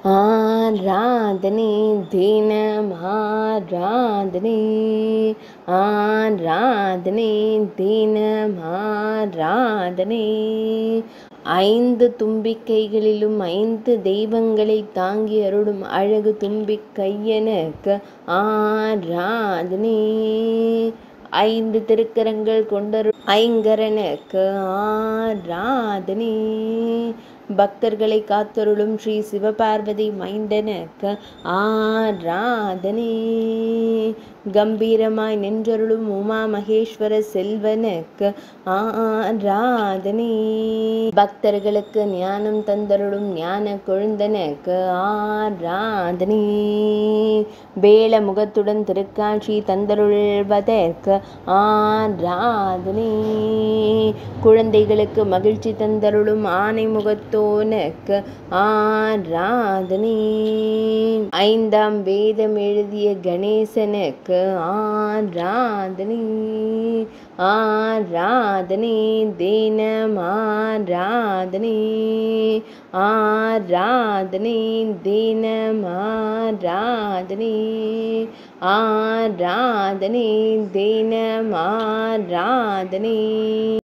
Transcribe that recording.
ஆராதனை தினம் ஆராதனை ஆராதனை தினம் ஆராதனை ஐந்து தும்பிக்கைகளிலும் ஐந்து தெய்வங்களை தாங்கி அருளும் அழகு தும்பிக்கையனுக்கு ஆராதனை ஐந்து திருக்கரங்கள் கொண்டருள் ஐங்கரனுக்கு ஆராதனை பக்தர்களை காத்தருளும் ஸ்ரீ சிவபார்வதி மைந்தனுக்கு ஆராதனை கம்பீரமாய் நின்றருளும் உமா மகேஸ்வர செல்வனுக்கு ஆராதனை பக்தர்களுக்கு ஞானம் தந்தருளும் ஞான கொழுந்தனுக்கு ஆராதனை வேல முகத்துடன் திருக்காட்சி தந்தருள்வதற்கு ஆராதனை குழந்தைகளுக்கு மகிழ்ச்சி தந்தருளும் ஆனை முகத்தோனுக்கு ஆராதனை ஐந்தாம் வேதம் எழுதிய கணேசனுக்கு ஆராதனை ஆராதனை தினம் ஆராதனை ஆராதனை தினம் ஆராதனை ஆராதனை தினம் ஆராதனை